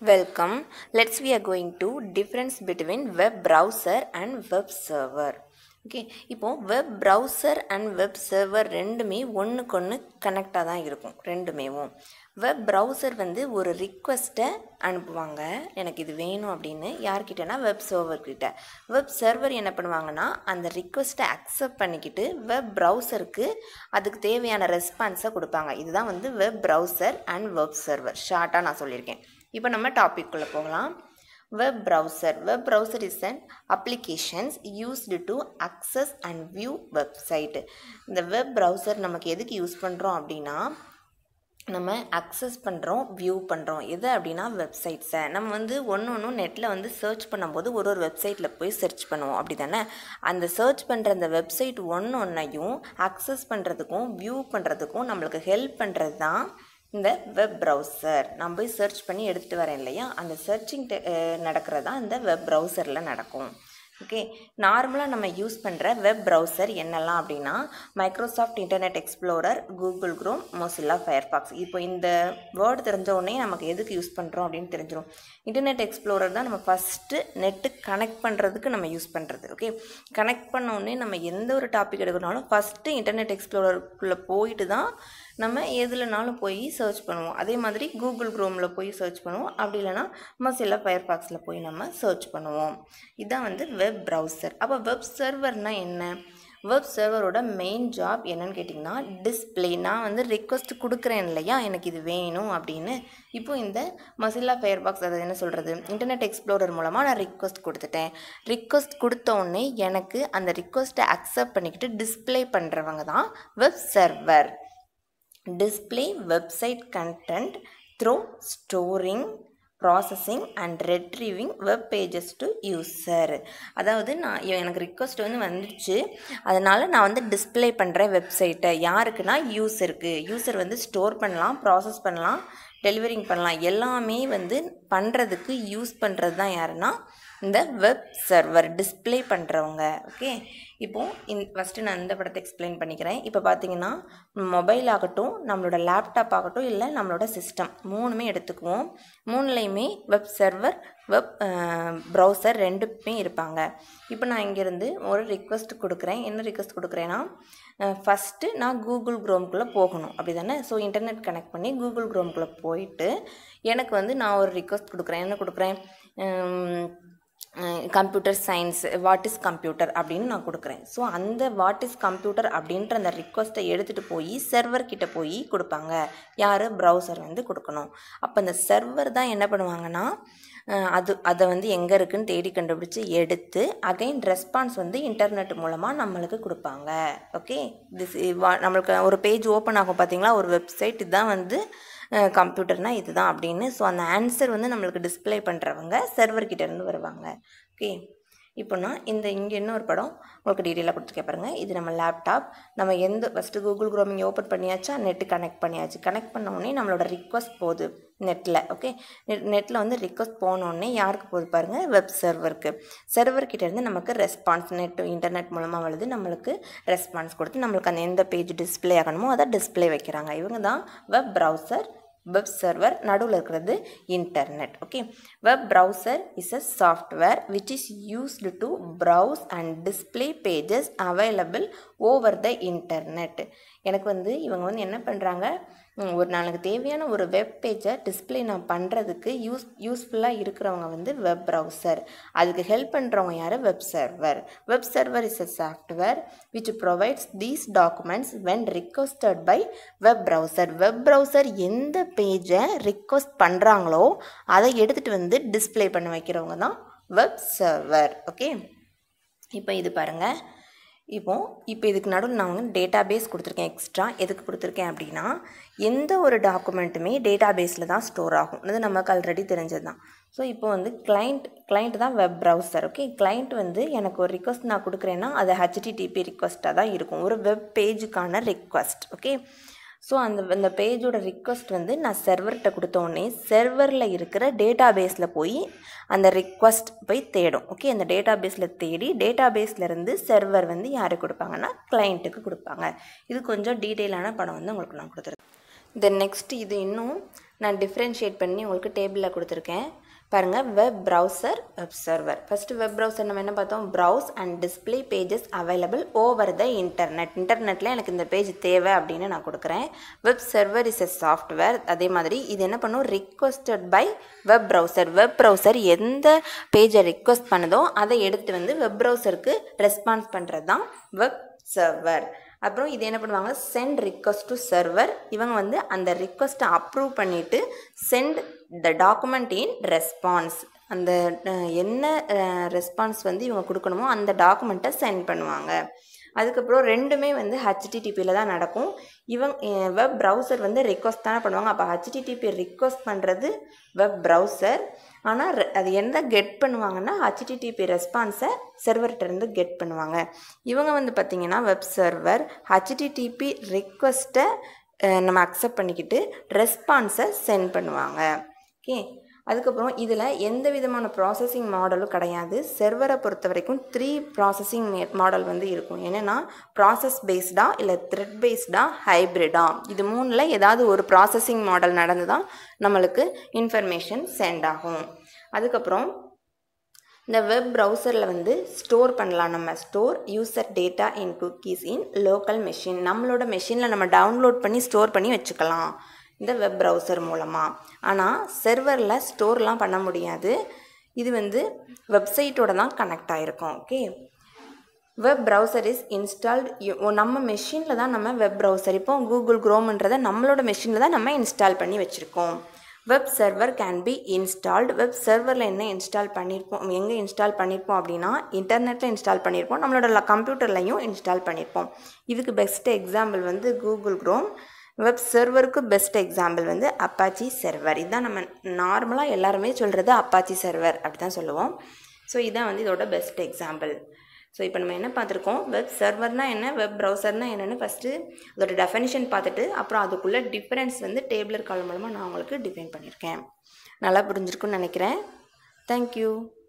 Welcome. Let's we are going to difference between web browser and web server. Okay இப்போ web browser and web server ரெண்டுமே ஒன்றுக்கு ஒன்று கனெக்டாக தான் இருக்கும் ரெண்டுமேவும் web browser வந்து ஒரு ரிக்வெஸ்ட்டை அனுப்புவாங்க எனக்கு இது வேணும் அப்படின்னு யார்கிட்டனா வெப் சர்வர் கிட்ட வெப் சர்வர் என்ன பண்ணுவாங்கன்னா அந்த ரிக்வெஸ்ட்டை அக்செப்ட் பண்ணிக்கிட்டு வெப் ப்ரௌசருக்கு அதுக்கு தேவையான ரெஸ்பான்ஸை கொடுப்பாங்க இதுதான் வந்து web browser and web server ஷார்ட்டாக நான் சொல்லியிருக்கேன் இப்போ நம்ம டாபிக்குள்ளே போகலாம் web browser web browser is an applications used to access and view website இந்த web browser நமக்கு எதுக்கு யூஸ் பண்ணுறோம் அப்படின்னா நம்ம அக்சஸ் பண்ணுறோம் வியூ பண்ணுறோம் எது அப்படின்னா வெப்சைட்ஸை நம்ம வந்து ஒன்று ஒன்றும் நெட்டில் வந்து சர்ச் பண்ணும்போது ஒரு ஒரு வெப்சைட்டில் போய் சர்ச் பண்ணுவோம் அப்படி தானே அந்த சர்ச் பண்ணுற அந்த வெப்சைட் ஒன்று ஒன்றையும் அக்சஸ் பண்ணுறதுக்கும் வியூ பண்ணுறதுக்கும் நம்மளுக்கு ஹெல்ப் பண்ணுறது தான் இந்த வெப் ப்ரௌசர் நான் போய் சர்ச் பண்ணி எடுத்துகிட்டு வரேன் இல்லையா அந்த சர்ச்சிங் நடக்கிறது தான் இந்த வெப் ப்ரௌசரில் நடக்கும் ஓகே நார்மலாக நம்ம யூஸ் பண்ணுற வெப் ப்ரௌசர் என்னெல்லாம் அப்படின்னா Microsoft Internet Explorer Google Chrome Mozilla Firefox இப்போ இந்த வேர்டு தெரிஞ்ச உடனே நமக்கு எதுக்கு யூஸ் பண்ணுறோம் அப்படின்னு தெரிஞ்சிடும் இன்டர்நெட் எக்ஸ்ப்ளோரர் தான் நம்ம ஃபஸ்ட்டு நெட்டு கனெக்ட் பண்ணுறதுக்கு நம்ம யூஸ் பண்ணுறது ஓகே கனெக்ட் பண்ண உடனே நம்ம எந்த ஒரு டாபிக் எடுக்கணும்னாலும் ஃபஸ்ட்டு இன்டர்நெட் எக்ஸ்ப்ளோரருக்குள்ளே போயிட்டு தான் நம்ம எதுலனாலும் போய் சர்ச் பண்ணுவோம் அதே மாதிரி கூகுள் க்ரோமில் போய் சர்ச் பண்ணுவோம் அப்படி இல்லைனா மசில்லா ஃபயர்பாக்ஸில் போய் நம்ம சர்ச் பண்ணுவோம் இதுதான் வந்து வெப் ப்ரௌசர் அப்போ வெப் சர்வர்னால் என்ன வெப் சர்வரோட மெயின் ஜாப் என்னன்னு கேட்டிங்கன்னா டிஸ்பிளே நான் வந்து ரிக்வஸ்ட் கொடுக்குறேன் இல்லையா எனக்கு இது வேணும் அப்படின்னு இப்போ இந்த மசில்லா ஃபயர்பாக்ஸ் அதை என்ன சொல்கிறது இன்டர்நெட் எக்ஸ்ப்ளோரர் மூலமாக நான் ரிக்வஸ்ட் கொடுத்துட்டேன் ரிக்வஸ்ட் கொடுத்த உடனே எனக்கு அந்த ரிக்வஸ்ட்டை அக்செப்ட் பண்ணிக்கிட்டு டிஸ்பிளே பண்ணுறவங்க தான் web server display website content through storing processing and retrieving web pages to user அதாவது நான் எனக்கு ரிக்வஸ்ட் வந்து வந்துடுச்சு அதனால் நான் வந்து டிஸ்பிளே பண்ணுறேன் வெப்சைட்டை யாருக்குன்னா யூசருக்கு யூசர் வந்து ஸ்டோர் பண்ணலாம் ப்ராசஸ் பண்ணலாம் டெலிவரிங் பண்ணலாம் எல்லாமே வந்து பண்ணுறதுக்கு யூஸ் பண்ணுறது தான் யாருன்னா இந்த வெப் சர்வர் டிஸ்பிளே பண்ணுறவங்க ஓகே இப்போது இந் ஃபஸ்ட்டு நான் இந்த படத்தை எக்ஸ்பிளைன் பண்ணிக்கிறேன் இப்போ பார்த்தீங்கன்னா மொபைல் ஆகட்டும் நம்மளோட லேப்டாப் ஆகட்டும் இல்லை நம்மளோட சிஸ்டம் மூணுமே எடுத்துக்குவோம் மூணுலேயுமே வெப் சர்வர் வெப் ப்ரௌசர் ரெண்டுமே இருப்பாங்க இப்போ நான் இங்கேருந்து ஒரு ரிக்வஸ்ட் கொடுக்குறேன் என்ன ரிக்வஸ்ட் கொடுக்குறேன்னா ஃபஸ்ட்டு நான் கூகுள் க்ரோம்குள்ளே போகணும் அப்படி தானே ஸோ இன்டர்நெட் கனெக்ட் பண்ணி கூகுள் க்ரோம்குள்ளே போயிட்டு எனக்கு வந்து நான் ஒரு ரிக்வஸ்ட் கொடுக்குறேன் என்ன கொடுக்குறேன் computer science what is computer அப்படின்னு நான் கொடுக்குறேன் ஸோ அந்த வாட் இஸ் கம்ப்யூட்டர் அப்படின்ற அந்த ரிக்வஸ்ட்டை எடுத்துகிட்டு போய் சர்வர் கிட்ட போய் கொடுப்பாங்க யார் ப்ரௌசர் வந்து கொடுக்கணும் அப்போ அந்த சர்வர் தான் என்ன பண்ணுவாங்கன்னா அது அதை வந்து எங்கே இருக்குன்னு தேடி கண்டுபிடிச்சி எடுத்து அகைன் ரெஸ்பான்ஸ் வந்து இன்டர்நெட் மூலமாக நம்மளுக்கு கொடுப்பாங்க ஓகே திஸ் நம்மளுக்கு ஒரு பேஜ் ஓப்பன் ஆகும் பார்த்தீங்களா ஒரு வெப்சைட் இதுதான் வந்து கம்ப்யூட்டர்னால் இதுதான் அப்படின்னு ஸோ அந்த ஆன்சர் வந்து நம்மளுக்கு டிஸ்பிளே பண்ணுறவங்க சர்வர்கிட்டேருந்து வருவாங்க ஓகே இப்போனா இந்த இங்கே இன்னொரு படம் உங்களுக்கு டீட்டெயிலாக கொடுத்துருக்கேன் பாருங்கள் இது நம்ம லேப்டாப் நம்ம எந்த ஃபஸ்ட்டு கூகுள் க்ரோம் இங்கே ஓப்பன் பண்ணியாச்சா நெட்டு கனெக்ட் பண்ணியாச்சு கனெக்ட் பண்ண உடனே நம்மளோட ரிக்வஸ்ட் போகுது நெட்டில் ஓகே நெட் நெட்டில் வந்து ரிக்வஸ்ட் போனோடனே யாருக்கு போகுது பாருங்கள் வெப் சர்வருக்கு சர்வர்கிட்டேருந்து நமக்கு ரெஸ்பான்ஸ் நெட் இன்டர்நெட் மூலமாக வருது நம்மளுக்கு ரெஸ்பான்ஸ் கொடுத்து நம்மளுக்கு அந்த எந்த பேஜ் டிஸ்பிளே ஆகணுமோ அதை டிஸ்பிளே வைக்கிறாங்க இவங்க தான் வெப் ப்ரௌசர் வெப் சர்வர் நடுவில் இருக்கிறது internet okay web browser is a software which is used to browse and display pages available over the internet எனக்கு வந்து இவங்க வந்து என்ன பண்ணுறாங்க ஒரு நாளுக்கு தேவையான ஒரு வெப் பேஜை டிஸ்பிளே நான் பண்ணுறதுக்கு யூஸ் யூஸ்ஃபுல்லாக இருக்கிறவங்க வந்து வெப் ப்ரௌசர் அதுக்கு ஹெல்ப் பண்ணுறவங்க யார் web server web server is a software which provides these documents when requested by web browser web browser எந்த பேஜை ரிக்வஸ்ட் பண்ணுறாங்களோ அதை எடுத்துகிட்டு வந்து டிஸ்பிளே பண்ண வைக்கிறவங்க தான் வெப் சர்வர் ஓகே இப்போ இது பாருங்கள் இப்போது இப்போ இதுக்கு நடுவில் நான் வந்து டேட்டா பேஸ் கொடுத்துருக்கேன் எக்ஸ்ட்ரா எதுக்கு கொடுத்துருக்கேன் அப்படின்னா எந்த ஒரு டாக்குமெண்ட்டுமே டேட்டா பேஸில் தான் ஸ்டோர் ஆகும் அது நமக்கு ஆல்ரெடி தெரிஞ்சது தான் ஸோ இப்போ வந்து கிளைண்ட் கிளைண்ட் தான் வெப் ப்ரௌசர் ஓகே கிளைண்ட் வந்து எனக்கு ஒரு ரிக்வஸ்ட் நான் கொடுக்குறேன்னா அது ஹெச்டிடிபி ரிக்வஸ்ட்டாக தான் இருக்கும் ஒரு வெப் பேஜுக்கான ரிக்வஸ்ட் ஓகே ஸோ அந்த அந்த பேஜோட ரிக்வஸ்ட் வந்து நான் சர்வர்கிட்ட கொடுத்த உடனே சர்வரில் இருக்கிற டேட்டா பேஸில் போய் அந்த ரிக்வஸ்ட் போய் தேடும் ஓகே அந்த டேட்டா பேஸில் தேடி டேட்டா பேஸ்லேருந்து சர்வர் வந்து யாருக்கு கொடுப்பாங்கன்னா கிளைண்ட்டுக்கு கொடுப்பாங்க இது கொஞ்சம் டீட்டெயிலான படம் வந்து உங்களுக்கு நான் கொடுத்துருக்கேன் தென் நெக்ஸ்ட் இது இன்னும் நான் டிஃப்ரென்ஷியேட் பண்ணி உங்களுக்கு டேபிளில் கொடுத்துருக்கேன் பாருங்கள் web browser web server first web browser நம்ம என்ன பார்த்தோம் browse and display pages available over the internet இன்டர்நெட்டில் எனக்கு இந்த பேஜ் தேவை அப்படின்னு நான் கொடுக்குறேன் web server is a software அதே மாதிரி இது என்ன பண்ணும் requested by web browser web browser எந்த பேஜை ரிக்வஸ்ட் பண்ணுதோ அதை எடுத்து வந்து வெப் ப்ரௌசருக்கு ரெஸ்பான்ஸ் பண்ணுறது தான் வெப் சர்வர் அப்புறம் இது என்ன பண்ணுவாங்க சென்ட் ரிக்வஸ்ட் டு சர்வர் இவங்க வந்து அந்த ரிக்வஸ்ட்டை அப்ரூவ் பண்ணிவிட்டு send the document in response அந்த அஹ், என்ன ரெஸ்பான்ஸ் வந்து இவங்க கொடுக்கணுமோ அந்த டாக்குமெண்ட்டை சென்ட் பண்ணுவாங்க அதுக்கப்புறம் ரெண்டுமே வந்து ஹெச்டிடிபியில் தான் நடக்கும் இவங்க வெப் ப்ரௌசர் வந்து ரிக்வஸ்ட் தானே பண்ணுவாங்க அப்போ ஹெச்டிடிபி ரிக்வஸ்ட் பண்ணுறது வெப் ப்ரௌசர் ஆனால் அது எந்த கெட் பண்ணுவாங்கன்னா ஹெச்டிடிபி ரெஸ்பான்ஸை சர்வர்கிட்டருந்து கெட் பண்ணுவாங்க இவங்க வந்து பார்த்திங்கன்னா வெப் சர்வர் ஹெச்டிடிபி ரிக்வஸ்ட்டை நம்ம அக்செப்ட் பண்ணிக்கிட்டு ரெஸ்பான்ஸை சென்ட் பண்ணுவாங்க ஓகே அதுக்கப்புறம் இதில் எந்த விதமான ப்ராசஸிங் மாடலும் கிடையாது செர்வரை பொறுத்த வரைக்கும் த்ரீ ப்ராசஸிங் மாடல் வந்து இருக்கும் என்னென்னா ப்ராசஸ் பேஸ்டா இல்லை த்ரெட் பேஸ்டா ஹைப்ரிடா இது மூணில் ஏதாவது ஒரு ப்ராசஸிங் மாடல் நடந்து தான் நம்மளுக்கு இன்ஃபர்மேஷன் சென்ட் ஆகும் அதுக்கப்புறம் இந்த வெப் ப்ரௌசரில் வந்து ஸ்டோர் பண்ணலாம் நம்ம store user data in cookies in local machine நம்மளோட மெஷினில் நம்ம டவுன்லோட் பண்ணி ஸ்டோர் பண்ணி வச்சுக்கலாம் இந்த வெப் ப்ரௌசர் மூலமாக ஆனால் செர்வரில் ஸ்டோர்லாம் பண்ண முடியாது இது வந்து வெப்சைட்டோட தான் கனெக்ட் ஆகிருக்கும் okay web browser is installed நம்ம மெஷினில் தான் நம்ம வெப் ப்ரௌசர் இப்போ கூகுள் க்ரோம்ன்றதை நம்மளோட மெஷினில் தான் நம்ம இன்ஸ்டால் பண்ணி வச்சுருக்கோம் web server can be installed web சர்வரில் என்ன இன்ஸ்டால் பண்ணியிருப்போம் எங்கே இன்ஸ்டால் பண்ணியிருப்போம் அப்படின்னா இன்டர்நெட்டில் இன்ஸ்டால் பண்ணியிருப்போம் நம்மளோட கம்ப்யூட்டர்லையும் இன்ஸ்டால் பண்ணியிருப்போம் இதுக்கு பெஸ்ட் எக்ஸாம்பிள் வந்து கூகுள் க்ரோம் வெப் சர்வருக்கு பெஸ்ட் எக்ஸாம்பிள் வந்து அப்பாச்சி சர்வர் இதுதான் நம்ம நார்மலாக எல்லாருமே சொல்கிறது அப்பாச்சி சர்வர் அப்படி தான் சொல்லுவோம் ஸோ இதுதான் வந்து இதோட பெஸ்ட் எக்ஸாம்பிள் ஸோ இப்போ நம்ம என்ன பார்த்துருக்கோம் வெப் சர்வர்னா என்ன வெப் ப்ரௌசர்னா என்னென்னு ஃபஸ்ட்டு அதோட டெஃபனிஷன் பார்த்துட்டு அப்புறம் அதுக்குள்ளே டிஃப்ரென்ஸ் வந்து டேபிளர் கால் மூலமாக நான் உங்களுக்கு டிஃபைன் பண்ணியிருக்கேன் நல்லா புரிஞ்சிருக்குன்னு நினைக்கிறேன் தேங்க்யூ